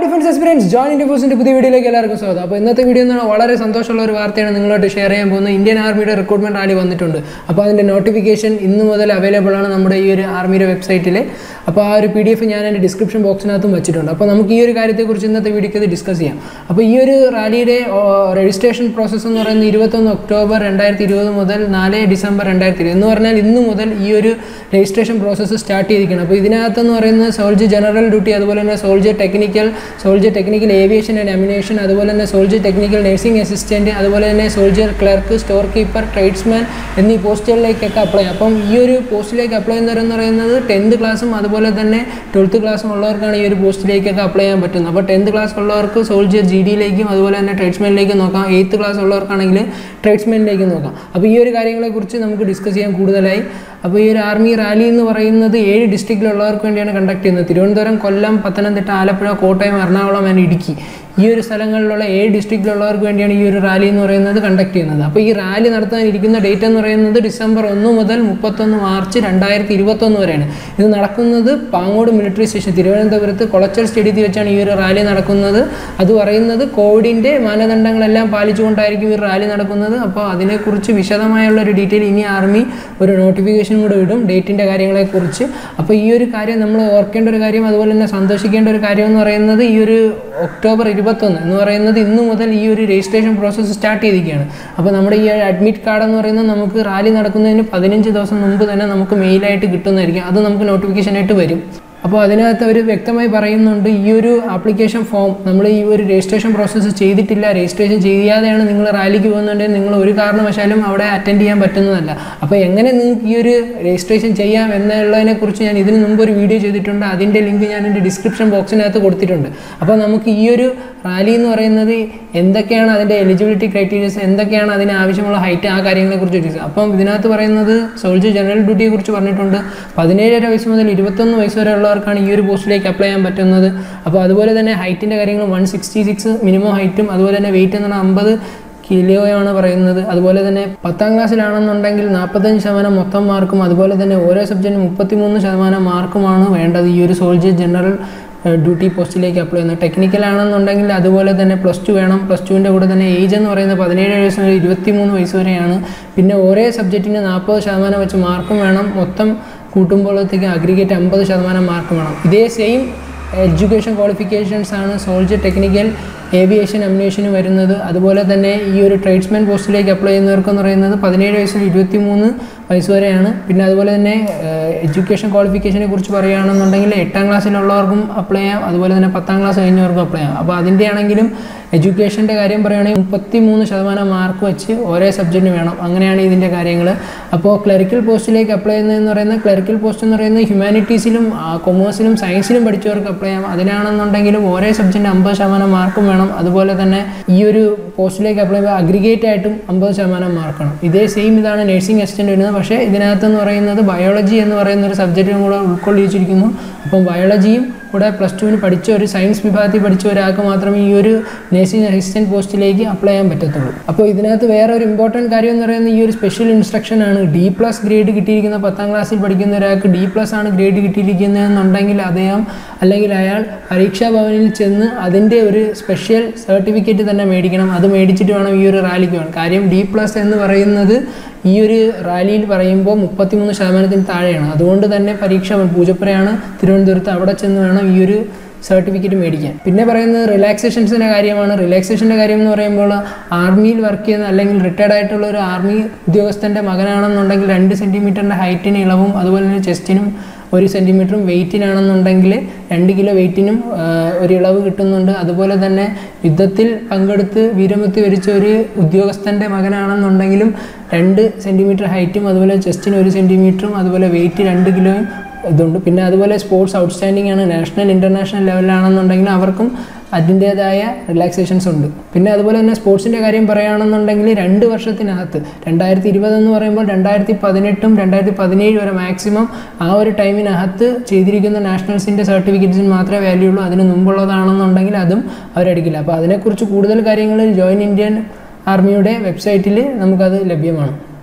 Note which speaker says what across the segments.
Speaker 1: defence experience join India ഫോഴ്സിന്റെ പുതിയ വീഡിയോയിലേക്ക് എല്ലാവർക്കും സ്വാഗതം അപ്പോൾ ഇന്നത്തെ വീഡിയോ എന്ന് പറഞ്ഞാൽ വളരെ സന്തോഷമുള്ള ഒരു വാർത്തയാണ് നിങ്ങളോട്ട് ഷെയർ ചെയ്യാൻ പോകുന്നത് ഇന്ത്യൻ ആർമിയുടെ റിക്രൂട്ട്മെന്റ് റാലി വന്നിട്ടുണ്ട് അപ്പോൾ അതിന്റെ നോട്ടിഫിക്കേഷൻ ഇന്ന് മുതൽ അവൈലബിൾ ആണ് നമ്മുടെ ഈ ഒരു ആർമിയുടെ വെബ്സൈറ്റിൽ അപ്പോൾ ആ ഒരു പി ഡി എഫ് ഞാൻ എൻ്റെ ഡിസ്ക്രിപ്ഷൻ ബോക്സിനകത്തും വെച്ചിട്ടുണ്ട് അപ്പോൾ നമുക്ക് ഈ ഒരു കാര്യത്തെക്കുറിച്ച് ഇന്നത്തെ വീഡിയോക്ക് ഇത് ഡിസ്കസ് ചെയ്യാം അപ്പോൾ ഈ ഒരു റാലിയുടെ രജിസ്ട്രേഷൻ പ്രോസസ്സ് എന്ന് പറയുന്നത് ഇരുപത്തൊന്ന് ഒക്ടോബർ രണ്ടായിരത്തി ഇരുപത് മുതൽ നാല് ഡിസംബർ രണ്ടായിരത്തി ഇരുപത് എന്ന് പറഞ്ഞാൽ ഇന്ന് മുതൽ ഈ ഒരു രജിസ്ട്രേഷൻ പ്രോസസ്സ് സ്റ്റാർട്ട് ചെയ്തിരിക്കണം അപ്പോൾ ഇതിനകത്തെന്ന് പറയുന്നത് സോൾജർ ജനറൽ ഡ്യൂട്ടി അതുപോലെ തന്നെ soldier technical soldier technical aviation and ammunition അതുപോലെ തന്നെ സോൾജർ ടെക്നിക്കൽ നഴ്സിംഗ് അസിസ്റ്റൻറ്റ് അതുപോലെ തന്നെ soldier clerk store keeper tradesman എന്നീ പോസ്റ്റുകളിലേക്കൊക്കെ അപ്ലൈ അപ്പം ഈ ഒരു പോസ്റ്റിലേക്ക് അപ്ലൈ ചെയ്യുന്നവരെന്ന് പറയുന്നത് ടെൻത്ത് ക്ലാസ്സും അതുപോലെ തന്നെ ട്വൽത്ത് ക്ലാസ്സും ഉള്ളവർക്കാണ് ഈ ഒരു പോസ്റ്റിലേക്കൊക്കെ അപ്ലൈ ചെയ്യാൻ പറ്റുന്നത് അപ്പോൾ ടെൻത്ത് ക്ലാസ് ഉള്ളവർക്ക് സോൾജർ ജി ഡിയിലേക്കും അതുപോലെ തന്നെ ട്രേഡ്സ്മാനിലേക്കും നോക്കാം എയ്ത്ത് ക്ലാസ് ഉള്ളവർക്കാണെങ്കിൽ ട്രേഡ്സ്മാനിലേക്കും നോക്കാം അപ്പോൾ ഈ ഒരു കാര്യങ്ങളെക്കുറിച്ച് നമുക്ക് ഡിസ്കസ് ചെയ്യാൻ കൂടുതലായി അപ്പോൾ ഈ ഒരു ആർമി റാലി എന്ന് പറയുന്നത് ഏഴ് ഡിസ്ട്രിക്റ്റിലുള്ളവർക്ക് വേണ്ടിയാണ് കണ്ടക്ട് ചെയ്യുന്നത് തിരുവനന്തപുരം കൊല്ലം പത്തനംതിട്ട ആലപ്പുഴ കോട്ടയം എറണാകുളം ആൻഡ് ഇടുക്കി ഈ ഒരു സ്ഥലങ്ങളിലുള്ള ഏഴ് ഡിസ്ട്രിക്റ്റിലുള്ളവർക്ക് വേണ്ടിയാണ് ഈ ഒരു റാലി എന്ന് പറയുന്നത് കണ്ടക്ട് ചെയ്യുന്നത് അപ്പോൾ ഈ റാലി നടത്താൻ ഇരിക്കുന്ന ഡേറ്റ് എന്ന് പറയുന്നത് ഡിസംബർ ഒന്ന് മുതൽ മുപ്പത്തൊന്ന് മാർച്ച് രണ്ടായിരത്തി ഇരുപത്തൊന്ന് വരെയാണ് ഇത് നടക്കുന്നത് പാങ്ങോട് മിലിറ്ററി സ്റ്റേഷൻ തിരുവനന്തപുരത്ത് കൊളച്ചൽ സ്റ്റേഡിയത്തിൽ വെച്ചാണ് ഈ ഒരു റാലി നടക്കുന്നത് അത് പറയുന്നത് കോവിഡിൻ്റെ മാനദണ്ഡങ്ങളെല്ലാം പാലിച്ചുകൊണ്ടായിരിക്കും ഈ റാലി നടക്കുന്നത് അപ്പോൾ അതിനെക്കുറിച്ച് വിശദമായുള്ള ഒരു ഡീറ്റെയിൽ ഇനി ആർമി ഒരു നോട്ടിഫിക്കേഷൻ കൂടെ ഇടും ഡേറ്റിൻ്റെ കാര്യങ്ങളെക്കുറിച്ച് അപ്പോൾ ഈ ഒരു കാര്യം നമ്മൾ ഓർക്കേണ്ട ഒരു കാര്യം അതുപോലെ തന്നെ സന്തോഷിക്കേണ്ട ഒരു കാര്യം എന്ന് പറയുന്നത് ഈ ഒരു ഒക്ടോബർ ഇരുപത്തൊന്ന് എന്ന് പറയുന്നത് ഇന്ന് മുതൽ ഈ ഒരു രജിസ്ട്രേഷൻ പ്രോസസ്സ് സ്റ്റാർട്ട് ചെയ്തിരിക്കുകയാണ് അപ്പോൾ നമ്മുടെ ഈ അഡ്മിറ്റ് കാർഡ് എന്ന് പറയുന്നത് നമുക്ക് റാലി നടക്കുന്നതിന് പതിനഞ്ച് ദിവസം മുമ്പ് തന്നെ നമുക്ക് മെയിലായിട്ട് കിട്ടുന്നതായിരിക്കും അത് നമുക്ക് നോട്ടിഫിക്കേഷനായിട്ട് വരും അപ്പോൾ അതിനകത്ത് അവർ വ്യക്തമായി പറയുന്നുണ്ട് ഈ ഒരു ആപ്ലിക്കേഷൻ ഫോം നമ്മൾ ഈ ഒരു രജിസ്ട്രേഷൻ പ്രോസസ്സ് ചെയ്തിട്ടില്ല രജിസ്ട്രേഷൻ ചെയ്യാതെയാണ് നിങ്ങൾ റാലിക്ക് പോകുന്നുണ്ടെങ്കിൽ നിങ്ങൾ ഒരു കാരണവശാലും അവിടെ അറ്റൻഡ് ചെയ്യാൻ പറ്റുന്നതല്ല അപ്പോൾ എങ്ങനെ നിങ്ങൾക്ക് ഈ ഒരു രജിസ്ട്രേഷൻ ചെയ്യാം എന്നുള്ളതിനെക്കുറിച്ച് ഞാൻ ഇതിന് മുമ്പ് ഒരു വീഡിയോ ചെയ്തിട്ടുണ്ട് അതിൻ്റെ ലിങ്ക് ഞാൻ എൻ്റെ ഡിസ്ക്രിപ്ഷൻ ബോക്സിനകത്ത് കൊടുത്തിട്ടുണ്ട് അപ്പോൾ നമുക്ക് ഈ ഒരു റാലി എന്ന് പറയുന്നത് എന്തൊക്കെയാണ് അതിൻ്റെ എലിജിബിലിറ്റി ക്രൈറ്റീരിയസ് എന്തൊക്കെയാണ് അതിന് ആവശ്യമുള്ള ഹൈറ്റ് ആ കാര്യങ്ങളെക്കുറിച്ച് ഡിസ്കസ് അപ്പം ഇതിനകത്ത് പറയുന്നത് സോൾജർ ജനറൽ ഡ്യൂട്ടിയെ കുറിച്ച് പറഞ്ഞിട്ടുണ്ട് പതിനേഴര വയസ്സ് മുതൽ ഇരുപത്തൊന്ന് വയസ്സ് വരെ ഉള്ളവർക്കാണ് ഈ ഒരു പോസ്റ്റിലേക്ക് അപ്ലൈ ചെയ്യാൻ പറ്റുന്നത് അപ്പോൾ അതുപോലെ തന്നെ ഹൈറ്റിൻ്റെ കാര്യങ്ങൾ വൺ സിക്സ്റ്റി സിക്സ് മിനിമം ഹൈറ്റും അതുപോലെ തന്നെ വെയിറ്റ് എന്ന് പറഞ്ഞാൽ അമ്പത് കിലോയാണ് പറയുന്നത് അതുപോലെ തന്നെ പത്താം ക്ലാസ്സിലാണെന്നുണ്ടെങ്കിൽ നാൽപ്പത്തഞ്ച് ശതമാനം മൊത്തം മാർക്കും അതുപോലെ തന്നെ ഓരോ സബ്ജക്റ്റിനും മുപ്പത്തിമൂന്ന് ശതമാനം മാർക്കുമാണ് വേണ്ടത് ഈ ഒരു സോൾജർ ജനറൽ ഡ്യൂട്ടി പോസ്റ്റിലേക്ക് അപ്ലൈ ചെയ്യുന്നത് ടെക്നിക്കൽ ആണെന്നുണ്ടെങ്കിൽ അതുപോലെ തന്നെ പ്ലസ് ടു വേണം പ്ലസ് ടുവിൻ്റെ കൂടെ തന്നെ ഏജ് എന്ന് പറയുന്നത് പതിനേഴ് വയസ്സ് മുതൽ ഇരുപത്തി മൂന്ന് വയസ്സ് വരെയാണ് പിന്നെ ഓരോ സബ്ജക്റ്റിന് നാൽപ്പത് ശതമാനം വെച്ച് മാർക്കും വേണം മൊത്തം കൂട്ടുമ്പോഴത്തേക്ക് അഗ്രിഗേറ്റ് അമ്പത് ശതമാനം മാർക്ക് വേണം ഇതേ സെയിം എഡ്യൂക്കേഷൻ ക്വാളിഫിക്കേഷൻസ് ആണ് സോൾജർ ടെക്നിക്കൽ ഏവിയേഷൻ അമ്നേഷന് വരുന്നത് അതുപോലെ തന്നെ ഈ ഒരു ട്രേഡ്സ്മാൻ പോസ്റ്റിലേക്ക് അപ്ലൈ ചെയ്യുന്നവർക്കെന്ന് പറയുന്നത് പതിനേഴ് വയസ്സിൽ ഇരുപത്തി മൂന്ന് വയസ്സ് വരെയാണ് പിന്നെ അതുപോലെ തന്നെ എഡ്യൂക്കേഷൻ ക്വാളിഫിക്കേഷനെ കുറിച്ച് പറയുകയാണെന്നുണ്ടെങ്കിൽ എട്ടാം ക്ലാസ്സിലുള്ളവർക്കും അപ്ലൈ ചെയ്യാം അതുപോലെ തന്നെ പത്താം ക്ലാസ് കഴിഞ്ഞവർക്കും അപ്ലൈ ചെയ്യാം അപ്പോൾ അതിൻ്റെ ആണെങ്കിലും എഡ്യൂക്കേഷൻ്റെ കാര്യം പറയുകയാണെങ്കിൽ മുപ്പത്തി മൂന്ന് ശതമാനം മാർക്ക് വെച്ച് ഓരോ സബ്ജക്റ്റിന് വേണം അങ്ങനെയാണ് ഇതിൻ്റെ കാര്യങ്ങൾ അപ്പോൾ ക്ലറിക്കൽ പോസ്റ്റിലേക്ക് അപ്ലൈ ചെയ്യുന്നതെന്ന് പറയുന്നത് ക്ലറിക്കൽ പോസ്റ്റ് എന്ന് പറയുന്നത് ഹ്യൂമാനിറ്റീസിലും കൊമേഴ്സിലും സയൻസിലും പഠിച്ചവർക്ക് അപ്ലൈ ചെയ്യാം അതിനാണെന്നുണ്ടെങ്കിലും ഓരോ സബ്ജക്റ്റിന് അമ്പത് ശതമാനം മാർക്കും വേണം അതുപോലെ തന്നെ ഈ ഒരു പോസ്റ്റിലേക്ക് അപ്ലൈ ചെയ്യുമ്പോൾ അഗ്രിഗേറ്റ് ആയിട്ടും അമ്പത് ശതമാനം മാർക്ക് വേണം ഇതേ സെയിം ഇതാണ് നഴ്സിംഗ് അസിസ്റ്റൻ്റ് വരുന്നത് പക്ഷേ ഇതിനകത്തെന്ന് പറയുന്നത് ബയോളജി എന്ന് പറയുന്ന ഒരു സബ്ജക്റ്റും കൂടെ ഉൾക്കൊള്ളിച്ചിരിക്കുന്നു അപ്പം ബയോളജിയും കൂടെ പ്ലസ് ടുവിന് പഠിച്ച ഒരു സയൻസ് വിഭാഗത്തിൽ പഠിച്ച ഒരാൾക്ക് മാത്രമേ ഈ ഒരു നേഴ്സിംഗ് അസിസ്റ്റൻറ്റ് പോസ്റ്റിലേക്ക് അപ്ലൈ ചെയ്യാൻ പറ്റത്തുള്ളൂ അപ്പോൾ ഇതിനകത്ത് വേറെ ഒരു ഇമ്പോർട്ടൻറ്റ് കാര്യം എന്ന് പറയുന്നത് ഈ ഒരു സ്പെഷ്യൽ ഇൻസ്ട്രക്ഷൻ ആണ് ഡി പ്ലസ് ഗ്രേഡ് കിട്ടിയിരിക്കുന്ന പത്താം ക്ലാസ്സിൽ പഠിക്കുന്ന ഒരാൾക്ക് ഡി പ്ലസ് ആണ് ഗ്രേഡ് കിട്ടിയിരിക്കുന്നതെന്നുണ്ടെങ്കിൽ അദ്ദേഹം അല്ലെങ്കിൽ അയാൾ പരീക്ഷാ ഭവനിൽ ചെന്ന് അതിൻ്റെ ഒരു സ്പെഷ്യൽ സർട്ടിഫിക്കറ്റ് തന്നെ മേടിക്കണം അത് മേടിച്ചിട്ട് വേണം ഈ ഒരു റാലിക്ക് വേണം കാര്യം ഡി പ്ലസ് എന്ന് പറയുന്നത് ഈ ഒരു റാലിയിൽ പറയുമ്പോൾ മുപ്പത്തിമൂന്ന് ശതമാനത്തിന് താഴെയാണ് അതുകൊണ്ട് തന്നെ പരീക്ഷ പൂജപ്പുരയാണ് തിരുവനന്തപുരത്ത് അവിടെ ചെന്ന് വേണം ഈ ഒരു സർട്ടിഫിക്കറ്റ് മേടിക്കാൻ പിന്നെ പറയുന്നത് റിലാക്സേഷൻസിൻ്റെ കാര്യമാണ് റിലാക്സേഷൻ്റെ കാര്യം എന്ന് പറയുമ്പോൾ ആർമിയിൽ വർക്ക് ചെയ്യുന്ന അല്ലെങ്കിൽ റിട്ടയർഡ് ആയിട്ടുള്ള ഒരു ആർമി ഉദ്യോഗസ്ഥൻ്റെ മകനാണെന്നുണ്ടെങ്കിൽ രണ്ട് സെൻറ്റിമീറ്ററിൻ്റെ ഹൈറ്റിന് ഇളവും അതുപോലെ തന്നെ ചെസ്റ്റിനും ഒരു സെൻറ്റിമീറ്ററും വെയിറ്റിനാണെന്നുണ്ടെങ്കിൽ രണ്ട് കിലോ വെയിറ്റിനും ഒരു ഇളവ് കിട്ടുന്നുണ്ട് അതുപോലെ തന്നെ യുദ്ധത്തിൽ പങ്കെടുത്ത് വീരമൃത്യു വരിച്ച ഒരു ഉദ്യോഗസ്ഥൻ്റെ മകനാണെന്നുണ്ടെങ്കിലും രണ്ട് സെൻറ്റിമീറ്റർ ഹൈറ്റും അതുപോലെ ചെസ്റ്റിന് ഒരു സെൻറ്റിമീറ്ററും അതുപോലെ വെയിറ്റ് രണ്ട് കിലോയും ഇതുണ്ട് പിന്നെ അതുപോലെ സ്പോർട്സ് ഔട്ട്സ്റ്റാൻഡിംഗ് ആണ് നാഷണൽ ഇൻ്റർനാഷണൽ ലെവലിലാണെന്നുണ്ടെങ്കിൽ അവർക്കും അതിൻ്റേതായ റിലാക്സേഷൻസ് ഉണ്ട് പിന്നെ അതുപോലെ തന്നെ സ്പോർട്സിൻ്റെ കാര്യം പറയുകയാണെന്നുണ്ടെങ്കിൽ രണ്ട് വർഷത്തിനകത്ത് രണ്ടായിരത്തി ഇരുപത് എന്ന് പറയുമ്പോൾ രണ്ടായിരത്തി പതിനെട്ടും രണ്ടായിരത്തി പതിനേഴ് വരെ മാക്സിമം ആ ഒരു ടൈമിനകത്ത് ചെയ്തിരിക്കുന്ന നാഷണൽസിൻ്റെ സർട്ടിഫിക്കറ്റ്സിന് മാത്രമേ വാല്യൂ ഉള്ളൂ അതിന് മുമ്പുള്ളതാണെന്നുണ്ടെങ്കിൽ അതും അവരെടുക്കില്ല അപ്പോൾ അതിനെക്കുറിച്ച് കൂടുതൽ കാര്യങ്ങൾ ജോയിൻ ഇന്ത്യൻ ആർമിയുടെ വെബ്സൈറ്റിൽ നമുക്കത് ലഭ്യമാണ്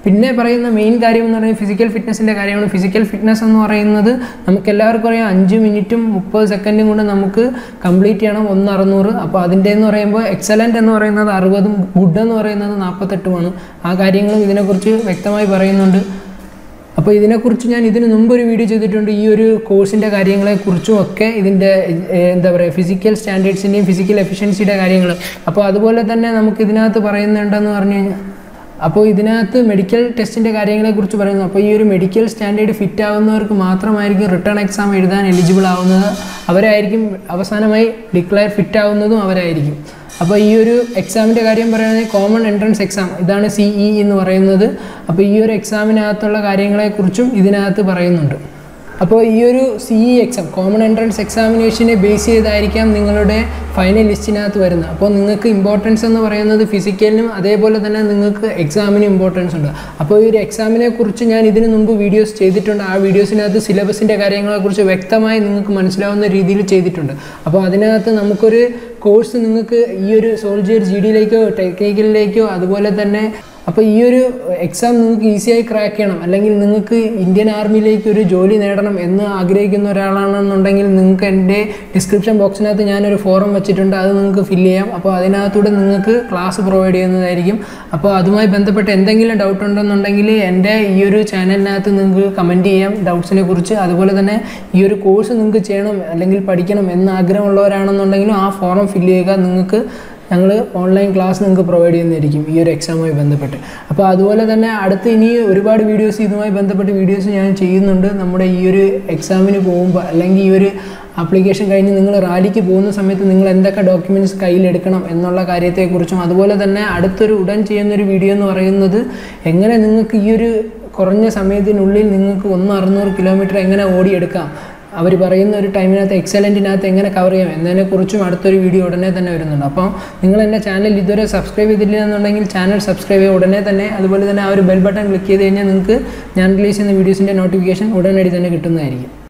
Speaker 1: പിന്നെ പറയുന്ന മെയിൻ കാര്യം എന്ന് പറയുന്നത് ഫിസിക്കൽ ഫിറ്റ്നസിൻ്റെ കാര്യമാണ് ഫിസിക്കൽ ഫിറ്റ്നസ് എന്ന് പറയുന്നത് നമുക്ക് എല്ലാവർക്കും അറിയാം അഞ്ച് മിനിറ്റും മുപ്പത് സെക്കൻഡും കൊണ്ട് നമുക്ക് കംപ്ലീറ്റ് ചെയ്യണം ഒന്ന് അറുന്നൂറ് അപ്പോൾ അതിൻ്റെ എന്ന് പറയുമ്പോൾ എക്സലൻ്റ് എന്ന് പറയുന്നത് അറുപതും ഗുഡ് എന്ന് പറയുന്നത് നാൽപ്പത്തെട്ടുമാണ് ആ കാര്യങ്ങളും ഇതിനെക്കുറിച്ച് വ്യക്തമായി പറയുന്നുണ്ട് അപ്പോൾ ഇതിനെക്കുറിച്ച് ഞാൻ ഇതിന് മുമ്പ് ഒരു വീഡിയോ ചെയ്തിട്ടുണ്ട് ഈ ഒരു കോഴ്സിൻ്റെ കാര്യങ്ങളെക്കുറിച്ചും ഒക്കെ ഇതിൻ്റെ ഏഹ്, എന്താ പറയുക ഫിസിക്കൽ സ്റ്റാൻഡേർഡ്സിൻ്റെയും ഫിസിക്കൽ എഫിഷ്യൻസിയുടെ കാര്യങ്ങൾ അപ്പോൾ അതുപോലെ തന്നെ നമുക്ക് ഇതിനകത്ത് പറയുന്നുണ്ടെന്ന് പറഞ്ഞു കഴിഞ്ഞാൽ അപ്പോൾ ഇതിനകത്ത് മെഡിക്കൽ ടെസ്റ്റിൻ്റെ കാര്യങ്ങളെക്കുറിച്ച് പറയുന്നു അപ്പോൾ ഈ ഒരു മെഡിക്കൽ സ്റ്റാൻഡേർഡ് ഫിറ്റ് ആവുന്നവർക്ക് മാത്രമായിരിക്കും റിട്ടേൺ എക്സാം എഴുതാൻ എലിജിബിൾ ആവുന്നത് അവരായിരിക്കും അവസാനമായി ഡിക്ലെയർ ഫിറ്റ് ആവുന്നതും അവരായിരിക്കും അപ്പോൾ ഈ ഒരു എക്സാമിൻ്റെ കാര്യം പറയുകയാണെങ്കിൽ കോമൺ എൻട്രൻസ് എക്സാം ഇതാണ് സി ഇ എന്ന് പറയുന്നത് അപ്പോൾ ഈ ഒരു എക്സാമിനകത്തുള്ള കാര്യങ്ങളെക്കുറിച്ചും ഇതിനകത്ത് പറയുന്നുണ്ട് അപ്പോൾ ഈ ഒരു C E exam common entrance എക്സാമിനേഷനെ ബേസ് ചെയ്തായിരിക്കാം നിങ്ങളുടെ ഫൈനൽ ലിസ്റ്റിനകത്ത് വരുന്നത് അപ്പോൾ നിങ്ങൾക്ക് ഇമ്പോർട്ടൻസ് എന്ന് പറയുന്നത് ഫിസിക്കലിനും അതേപോലെ തന്നെ നിങ്ങൾക്ക് എക്സാമിനും ഇമ്പോർട്ടൻസ് ഉണ്ട് അപ്പോൾ ഈ ഒരു എക്സാമിനെ കുറിച്ച് ഞാൻ ഇതിനു മുമ്പ് വീഡിയോസ് ചെയ്തിട്ടുണ്ട് ആ വീഡിയോസിനകത്ത് സിലബസിൻ്റെ കാര്യങ്ങളെക്കുറിച്ച് വ്യക്തമായി നിങ്ങൾക്ക് മനസ്സിലാവുന്ന രീതിയിൽ ചെയ്തിട്ടുണ്ട് അപ്പോൾ അതിനകത്ത് നമുക്കൊരു കോഴ്സ് നിങ്ങൾക്ക് ഈ ഒരു സോൾജിയർ ജി ഡിയിലേക്കോ ടെക്നിക്കലിലേക്കോ അതുപോലെ തന്നെ അപ്പോൾ ഈ ഒരു എക്സാം നിങ്ങൾക്ക് ഈസിയായി ക്രാക്ക് ചെയ്യണം അല്ലെങ്കിൽ നിങ്ങൾക്ക് ഇന്ത്യൻ ആർമിയിലേക്ക് ഒരു ജോലി നേടണം എന്ന് ആഗ്രഹിക്കുന്ന ഒരാളാണെന്നുണ്ടെങ്കിൽ നിങ്ങൾക്ക് എൻ്റെ ഡിസ്ക്രിപ്ഷൻ ബോക്സിനകത്ത് ഞാനൊരു ഫോറം വെച്ചിട്ടുണ്ട് അത് നിങ്ങൾക്ക് ഫില്ല് ചെയ്യാം അപ്പോൾ അതിനകത്തൂടെ നിങ്ങൾക്ക് ക്ലാസ് പ്രൊവൈഡ് ചെയ്യുന്നതായിരിക്കും അപ്പോൾ അതുമായി ബന്ധപ്പെട്ട് എന്തെങ്കിലും ഡൗട്ട് ഉണ്ടെന്നുണ്ടെങ്കിൽ എൻ്റെ ഈ ഒരു ചാനലിനകത്ത് നിങ്ങൾക്ക് കമൻറ്റ് ചെയ്യാം ഡൗട്ട്സിനെ കുറിച്ച് അതുപോലെ തന്നെ ഈ ഒരു കോഴ്സ് നിങ്ങൾക്ക് ചെയ്യണം അല്ലെങ്കിൽ പഠിക്കണം എന്ന് ആഗ്രഹമുള്ളവരാണെന്നുണ്ടെങ്കിലും ആ ഫോറം ഫില്ല് ചെയ്യുക നിങ്ങൾക്ക് ഞങ്ങൾ ഓൺലൈൻ ക്ലാസ് നിങ്ങൾക്ക് പ്രൊവൈഡ് ചെയ്യുന്നതായിരിക്കും ഈ ഒരു എക്സാമുമായി ബന്ധപ്പെട്ട് അപ്പോൾ അതുപോലെ തന്നെ അടുത്ത് ഇനി ഒരുപാട് വീഡിയോസ് ഇതുമായി ബന്ധപ്പെട്ട് വീഡിയോസ് ഞാൻ ചെയ്യുന്നുണ്ട് നമ്മുടെ ഈ ഒരു എക്സാമിന് പോകുമ്പോൾ അല്ലെങ്കിൽ ഈ ഒരു ആപ്ലിക്കേഷൻ കഴിഞ്ഞ് നിങ്ങൾ റാലിക്ക് പോകുന്ന സമയത്ത് നിങ്ങൾ എന്തൊക്കെ ഡോക്യുമെൻറ്റ്സ് കയ്യിലെടുക്കണം എന്നുള്ള കാര്യത്തെക്കുറിച്ചും അതുപോലെ തന്നെ അടുത്തൊരു ഉടൻ ചെയ്യുന്നൊരു വീഡിയോ എന്ന് പറയുന്നത് എങ്ങനെ നിങ്ങൾക്ക് ഈ ഒരു കുറഞ്ഞ സമയത്തിനുള്ളിൽ നിങ്ങൾക്ക് ഒന്ന് അറുന്നൂറ് കിലോമീറ്റർ എങ്ങനെ ഓടിയെടുക്കാം അവർ പറയുന്ന ഒരു ടൈമിനകത്ത് എക്സലൻറ്റിനകത്ത് എങ്ങനെ കവർ ചെയ്യാം എന്നതിനെക്കുറിച്ചും അടുത്തൊരു വീഡിയോ ഉടനെ തന്നെ വരുന്നുണ്ട് അപ്പോൾ നിങ്ങൾ എൻ്റെ ചാനൽ ഇതുവരെ സബ്സ്ക്രൈബ് ചെയ്തില്ല എന്നുണ്ടെങ്കിൽ ചാനൽ സബ്സ്ക്രൈബ് ചെയ്യുക ഉടനെ തന്നെ അതുപോലെ തന്നെ ആ ഒരു ബെൽ ബട്ടൺ ക്ലിക്ക് ചെയ്ത് കഴിഞ്ഞാൽ നിങ്ങൾക്ക് ഞാൻ റിലീസ് ചെയ്യുന്ന വീഡിയോസിൻ്റെ നോട്ടിഫിക്കേഷൻ ഉടനടി തന്നെ കിട്ടുന്നതായിരിക്കും